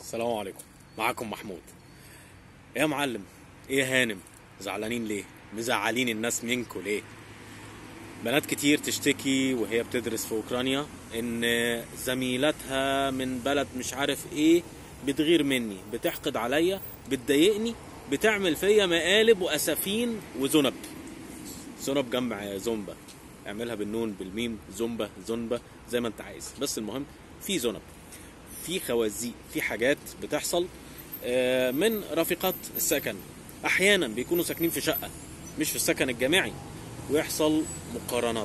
السلام عليكم معاكم محمود يا معلم ايه يا هانم زعلانين ليه مزعلين الناس منكم ليه بنات كتير تشتكي وهي بتدرس في اوكرانيا ان زميلتها من بلد مش عارف ايه بتغير مني بتحقد عليا بتضايقني بتعمل فيا مقالب واسافين وذنب ذنب جمع زنبة اعملها بالنون بالميم زنبة زنبة زي ما انت عايز بس المهم في ذنب في خوازيق في حاجات بتحصل آه، من رفيقات السكن احيانا بيكونوا ساكنين في شقه مش في السكن الجامعي ويحصل مقارنات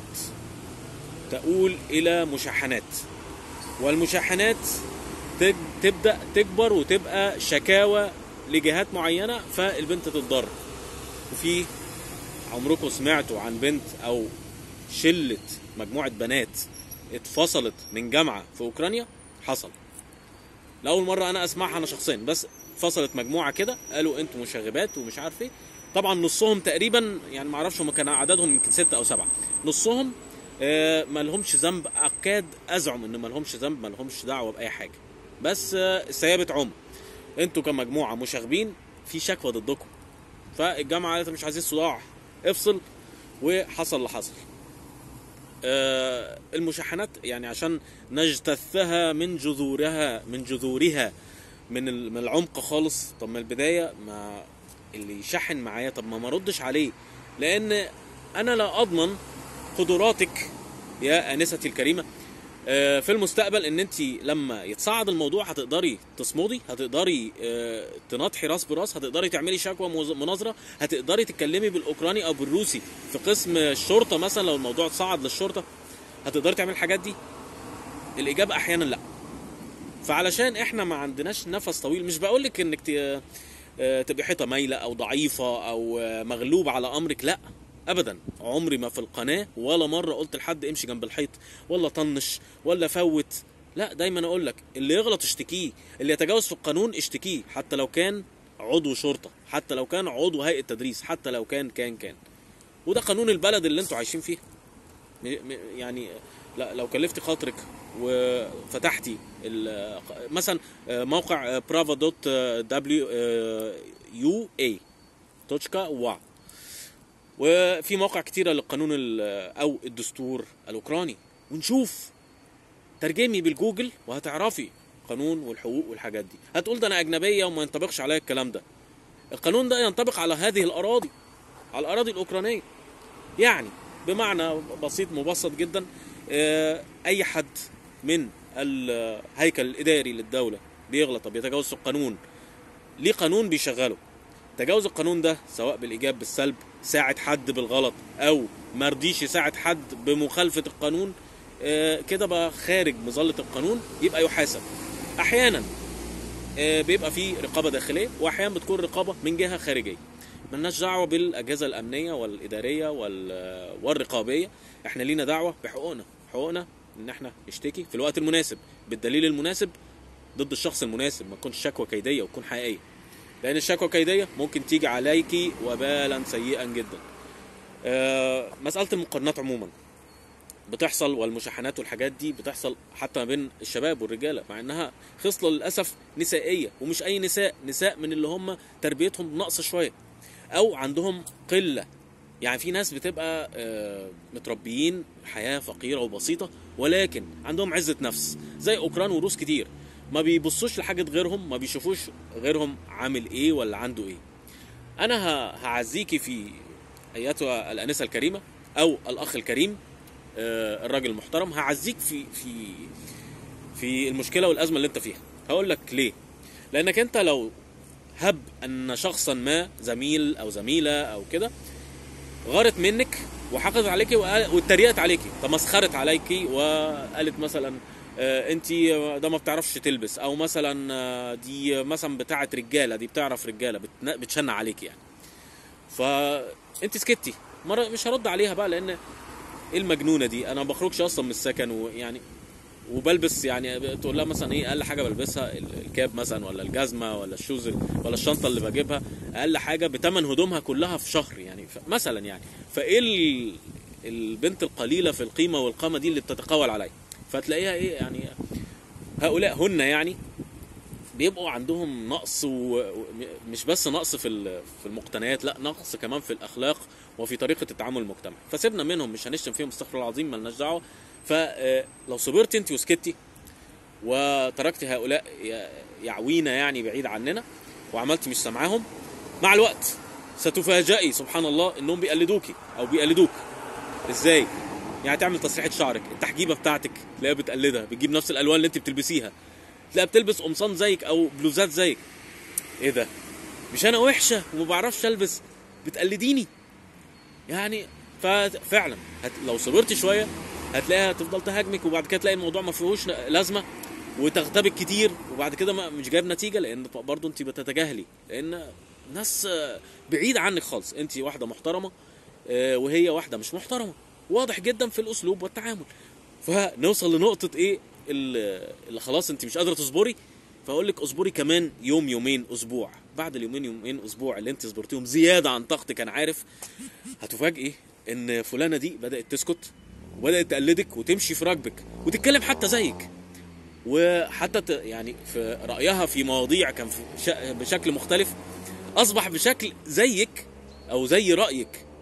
تؤول الى مشاحنات والمشاحنات تج- تبدا تكبر وتبقى شكاوى لجهات معينه فالبنت تتضرر وفي عمركم سمعتوا عن بنت او شله مجموعه بنات اتفصلت من جامعه في اوكرانيا حصل لاول مره انا اسمعها انا شخصيا بس فصلت مجموعه كده قالوا انتوا مشاغبات ومش عارف ايه طبعا نصهم تقريبا يعني ما اعرفش هم كان عددهم يمكن ستة او سبعة نصهم آه، ما لهمش ذنب اكاد ازعم ان ما لهمش ذنب ما لهمش دعوه باي حاجه بس آه، السيابه عم انتوا كمجموعه مشاغبين في شكوى ضدكم فالجامعه قالت مش عايزين صداع افصل وحصل اللي حصل آه، المشاحنات يعني عشان نجتثها من جذورها من جذورها من ال- من العمق خالص طب ما البدايه ما اللي يشحن معايا طب ما ما ردش عليه لان انا لا اضمن قدراتك يا انستي الكريمه آه، في المستقبل ان انت لما يتصاعد الموضوع هتقدري تصمدي هتقدري آه، تناطحي راس براس هتقدري تعملي شكوى موز- مناظره هتقدري تتكلمي بالاوكراني او بالروسي في قسم الشرطه مثلا لو الموضوع صعد للشرطه هتقدري تعملي الحاجات دي الاجابه احيانا لا فعلشان احنا ما عندناش نفس طويل مش بقول لك انك ت- آه، تبقي حيطه مايله او ضعيفه او آه، مغلوب على امرك لا ابدا عمري ما في القناه ولا مره قلت لحد امشي جنب الحيط ولا طنش ولا فوت لا دايما اقول لك اللي يغلط اشتكيه اللي يتجاوز في القانون اشتكيه حتى لو كان عضو شرطه حتى لو كان عضو هيئه تدريس حتى لو كان كان كان وده قانون البلد اللي انتوا عايشين فيها م- م- يعني لا لو كلفتي خاطرك وفتحتي ال- مثلا موقع برافا دوت دبليو يو اي توشكا وا وفي مواقع كتيرة للقانون ال- او الدستور الاوكراني ونشوف ترجمي بالجوجل وهتعرفي قانون والحقوق والحاجات دي هتقول ده انا اجنبيه وما ينطبقش عليا الكلام ده القانون ده ينطبق على هذه الاراضي على الاراضي الاوكرانيه يعني بمعنى بسيط مبسط جدا آه، اي حد من الهيكل الاداري للدوله بيغلط او بيتجاوز في القانون ليه قانون بيشغله تجاوز القانون ده سواء بالايجاب بالسلب ساعد حد بالغلط او مرضيش يساعد حد بمخالفه القانون آه، كده بقى خارج مظله القانون يبقى يحاسب احيانا آه، بيبقى في رقابه داخليه واحيانا بتكون رقابه من جهه خارجيه ملناش دعوه بالاجهزه الامنيه والاداريه وال- والرقابيه احنا لينا دعوه بحقوقنا حقوقنا ان احنا نشتكي في الوقت المناسب بالدليل المناسب ضد الشخص المناسب ما تكونش شكوى كيديه وتكون حقيقيه لان الشكوى كيديه ممكن تيجي عليكي وبالا سيئا جدا آه، مساله المقارنات عموما بتحصل والمشاحنات والحاجات دي بتحصل حتى ما بين الشباب والرجاله مع انها خصله للاسف نسائيه ومش اي نساء نساء من اللي هم تربيتهم ناقصه شويه او عندهم قله يعني في ناس بتبقى آه، متربيين حياه فقيره وبسيطه ولكن عندهم عزه نفس زي اوكران وروس كتير ما بيبصوش لحاجه غيرهم ما بيشوفوش غيرهم عامل ايه ولا عنده ايه انا ه- هعزيكي في ايتها الانسه الكريمه او الاخ الكريم آه، الراجل المحترم هعزيك في في في المشكله والازمه اللي انت فيها هقول لك ليه لانك انت لو هب ان شخصا ما زميل او زميله او كده غارت منك وحقدت عليكي وقال- واتريقت عليكي تمسخرت عليكي وقالت مثلا انت ده ما بتعرفش تلبس او مثلا آه، دي مثلا بتاعه رجاله دي بتعرف رجاله بتن- بتشنع عليكي يعني فانت سكتي مرة مش هرد عليها بقى لان ايه المجنونه دي انا ما بخرجش اصلا من السكن ويعني وبلبس يعني تقول لها مثلا ايه اقل حاجه بلبسها ال- الكاب مثلا ولا الجزمه ولا الشوز ولا الشنطه اللي بجيبها اقل حاجه بتمن هدومها كلها في شهر يعني ف- مثلا يعني فايه ال- البنت القليله في القيمه والقامه دي اللي بتتقول عليا فتلاقيها ايه يعني هؤلاء هن يعني بيبقوا عندهم نقص ومش بس نقص في ال- في المقتنيات لا نقص كمان في الاخلاق وفي طريقه التعامل المجتمعي فسيبنا منهم مش هنشتم فيهم استغفر الله العظيم ملناش دعوه فلو صبرت انت وسكتي وتركت هؤلاء ي- يعوينا يعني بعيد عننا وعملت مش سامعاهم مع الوقت ستفاجئي سبحان الله انهم بيقلدوكي او بيقلدوك ازاي يعني تعمل تسريحه شعرك التحجيبه بتاعتك تلاقيها بتقلدها بتجيب نفس الالوان اللي انت بتلبسيها تلاقيها بتلبس قمصان زيك او بلوزات زيك ايه ده مش انا وحشه وما بعرفش البس بتقلديني يعني ففعلا هت... لو صبرت شويه هتلاقيها تفضل تهاجمك وبعد كده تلاقي الموضوع ما فيهوش لازمه وتغتابك كتير وبعد كده ما مش جايب نتيجه لان برضه انت بتتجاهلي لان ناس آه، بعيده عنك خالص انت واحده محترمه آه، وهي واحده مش محترمه واضح جدا في الاسلوب والتعامل فنوصل لنقطه ايه ال- اللي خلاص انت مش قادره تصبري فاقول لك اصبري كمان يوم يومين اسبوع بعد اليومين يومين اسبوع اللي انت صبرتيهم زياده عن طاقتك انا عارف هتفاجئي ان فلانه دي بدات تسكت وبدات تقلدك وتمشي في ركبك وتتكلم حتى زيك وحتى ت- يعني في رايها في مواضيع كان في ش- بشكل مختلف اصبح بشكل زيك او زي رايك